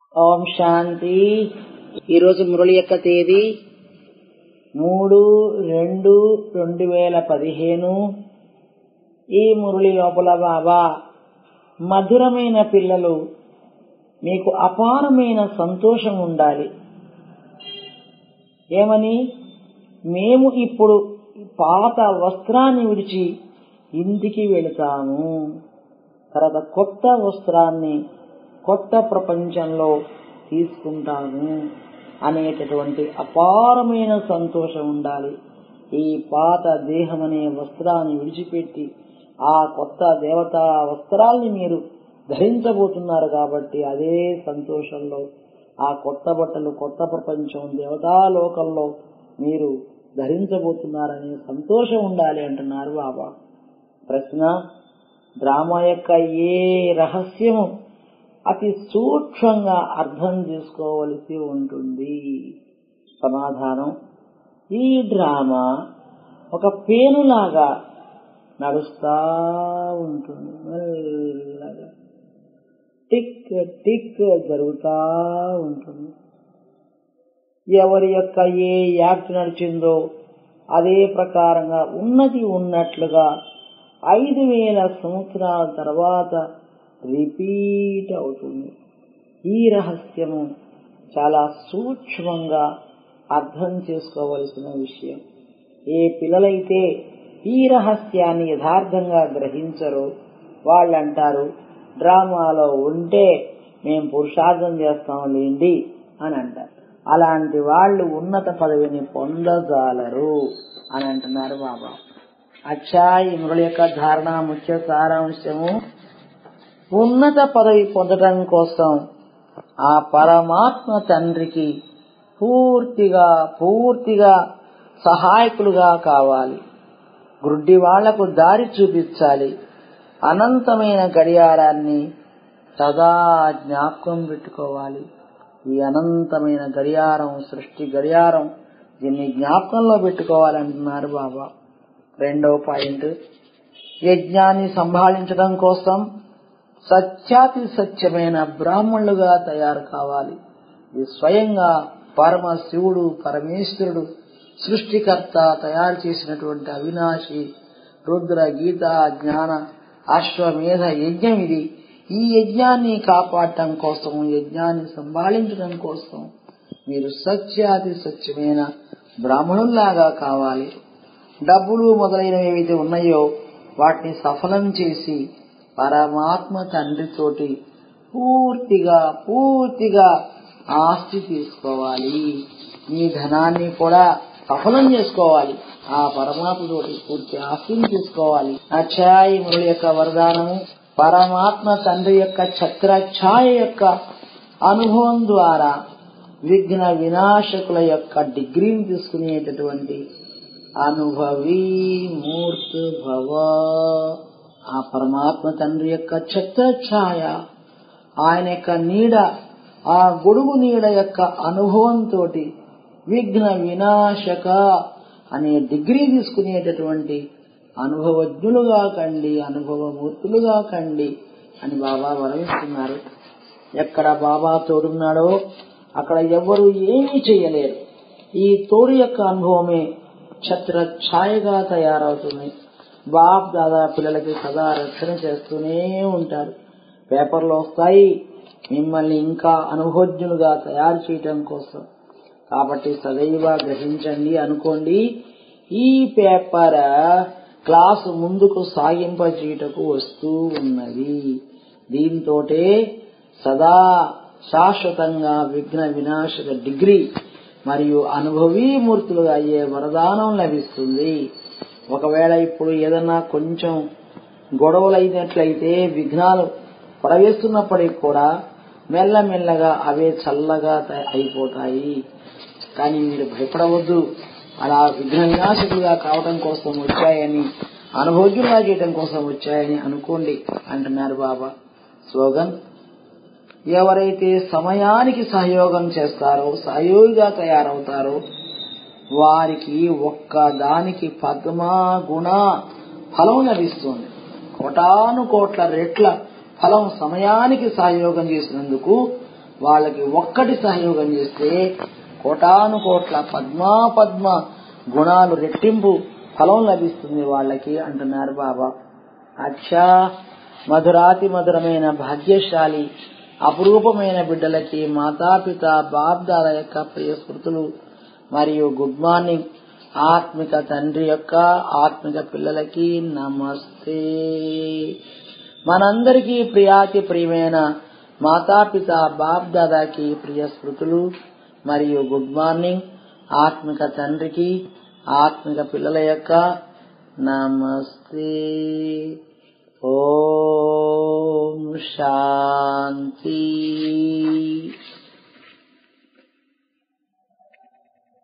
ఓం శాంతి ఈరోజు మురళి యొక్క తేదీ మూడు రెండు రెండు వేల పదిహేను ఈ మురళి లోపల బాబా మధురమైన పిల్లలు మీకు అపారమైన సంతోషం ఉండాలి ఏమని మేము ఇప్పుడు పాత వస్త్రాన్ని విడిచి ఇంటికి వెళతాము తర్వాత కొత్త వస్త్రాన్ని కొత్త ప్రపంచంలో తీసుకుంటాము అనేటటువంటి అపారమైన సంతోషం ఉండాలి ఈ పాత దేహం అనే వస్త్రాన్ని విడిచిపెట్టి ఆ కొత్త దేవతా వస్త్రాల్ని మీరు ధరించబోతున్నారు కాబట్టి అదే సంతోషంలో ఆ కొత్త బట్టలు కొత్త ప్రపంచం దేవతాలోకంలో మీరు ధరించబోతున్నారనే సంతోషం ఉండాలి అంటున్నారు బాబా ప్రశ్న డ్రామా యొక్క ఏ రహస్యము అతి సూక్ష్మంగా అర్థం చేసుకోవలసి ఉంటుంది సమాధానం ఈ డ్రామా ఒక పేనులాగా నడుస్తా ఉంటుంది మెల్లగా టిక్ టిక్ జరుగుతా ఉంటుంది ఎవరి యొక్క ఏ యాక్ట్ నడిచిందో అదే ప్రకారంగా ఉన్నది ఉన్నట్లుగా ఐదు వేల సంవత్సరాల తర్వాత రిపీట్ అవుతుంది ఈ రహస్యము చాలా సూక్ష్మంగా అర్థం చేసుకోవలసిన విషయం ఏ పిల్లలైతే ఈ రహస్యాన్ని యథార్థంగా గ్రహించరో వాళ్ళంటారు డ్రామాలో ఉంటే మేము పురుషార్థం చేస్తాం లేండి అని అంటారు అలాంటి వాళ్ళు ఉన్నత పదవిని పొందజాలరు అని అంటున్నారు బాబా అచ్చా ఈ మురళి యొక్క ధారణ ముఖ్య సారాంశము ఉన్నత పదవి పొందడం కోసం ఆ పరమాత్మ తండ్రికి పూర్తిగా పూర్తిగా సహాయకులుగా కావాలి గుడ్డి వాళ్లకు దారి చూపించాలి అనంతమైన గడియారాన్ని సదా జ్ఞాపకం పెట్టుకోవాలి ఈ అనంతమైన గడియారం సృష్టి గడియారం దీన్ని జ్ఞాపకంలో పెట్టుకోవాలంటున్నారు బాబా రెండవ పాయింట్ యజ్ఞాన్ని సంభాళించడం కోసం సత్యాతి సత్యమైన బ్రాహ్మణులుగా తయారు కావాలి ఇది స్వయంగా పరమ శివుడు పరమేశ్వరుడు సృష్టికర్త తయారు చేసినటువంటి అవినాశి రుద్ర గీత జ్ఞాన అశ్వమేధ యజ్ఞం ఇది ఈ యజ్ఞాన్ని కాపాడటం కోసం యజ్ఞాన్ని సంభాళించడం కోసం మీరు సత్యాతి సత్యమైన బ్రాహ్మణుల్లాగా కావాలి డబ్బులు మొదలైనవి ఏవైతే ఉన్నాయో వాటిని సఫలం చేసి పరమాత్మ తండ్రితోటి పూర్తిగా పూర్తిగా ఆస్తి తీసుకోవాలి మీ ధనాన్ని కూడా సఫలం చేసుకోవాలి ఆ పరమాత్మతోటి పూర్తి ఆస్తిని తీసుకోవాలి అచ్చాయి మురళి యొక్క వరదానము పరమాత్మ తండ్రి యొక్క ఛత్రఛాయ యొక్క అనుభవం ద్వారా విఘ్న వినాశకుల యొక్క డిగ్రీని తీసుకునేటటువంటి అనుభవీ మూర్తి భవ ఆ పరమాత్మ తండ్రి యొక్క ఛత్రఛాయ ఆయన యొక్క నీడ ఆ గొడుగు నీడ యొక్క అనుభవంతో విఘ్న వినాశక అనే డిగ్రీ తీసుకునేటటువంటి అనుభవజ్ఞులుగా కండి అనుభవమూర్తులుగా కండి అని బాబా వరమిస్తున్నారు ఎక్కడ బాబా తోడున్నాడో అక్కడ ఎవరు ఏమీ చేయలేరు ఈ తోడు యొక్క అనుభవమే ఛత్ర ఛాయగా తయారవుతుంది బాబ్ దాదా పిల్లలకి సదా రక్షణ చేస్తూనే ఉంటారు పేపర్లు వస్తాయి మిమ్మల్ని ఇంకా అనుభోజ్ఞులుగా తయారు చేయటం కోసం కాబట్టి సదైవ గ్రహించండి అనుకోండి ఈ పేపర్ క్లాసు ముందుకు సాగింపచేయటకు వస్తూ ఉన్నది దీంతోటే సదా శాశ్వతంగా విఘ్న వినాశక డిగ్రీ మరియు అనుభవీమూర్తులుగా అయ్యే వరదానం లభిస్తుంది ఒకవేళ ఇప్పుడు ఏదన్నా కొంచెం గొడవలైనట్లయితే విఘ్నాలు ప్రవేశిస్తున్నప్పటికీ కూడా మెల్లమెల్లగా అవే చల్లగా అయిపోతాయి కానీ మీరు భయపడవద్దు అలా విఘ్న వినాశకులుగా కావటం కోసం వచ్చాయని అనుభోగ్యులుగా చేయటం కోసం వచ్చాయని అనుకోండి అంటున్నారు బాబా స్లోగన్ ఎవరైతే సమయానికి సహయోగం చేస్తారో సహయోగిగా తయారవుతారో వారికి ఒక్క దానికి పద్మ గుణ ఫలం లభిస్తుంది కోటాను కోట్ల రెట్ల ఫలం సమయానికి సహయోగం చేసినందుకు వాళ్ళకి ఒక్కటి సహయోగం చేస్తే కోటాను కోట్ల పద్మా పద్మ గుణాలు రెట్టింపు ఫలం లభిస్తుంది వాళ్ళకి అంటున్నారు బాబా అచ్చా మధురాతి మధురమైన భాగ్యశాలి అపురూపమైన బిడ్డలకి మాతాపిత బాబ్దాల యొక్క ప్రియ స్మృతులు మరియు గుడ్ మార్నింగ్ ఆత్మిక తండ్రి యొక్క ఆత్మిక పిల్లలకి నమస్తే మనందరికీ ప్రియాతి ప్రియమైన మాతాపిత బాప్ దాదాకి ప్రియ స్మృతులు మరియు గుడ్ మార్నింగ్ ఆత్మిక తండ్రికి ఆత్మిక పిల్లల యొక్క నమస్తే ఓం శాంతి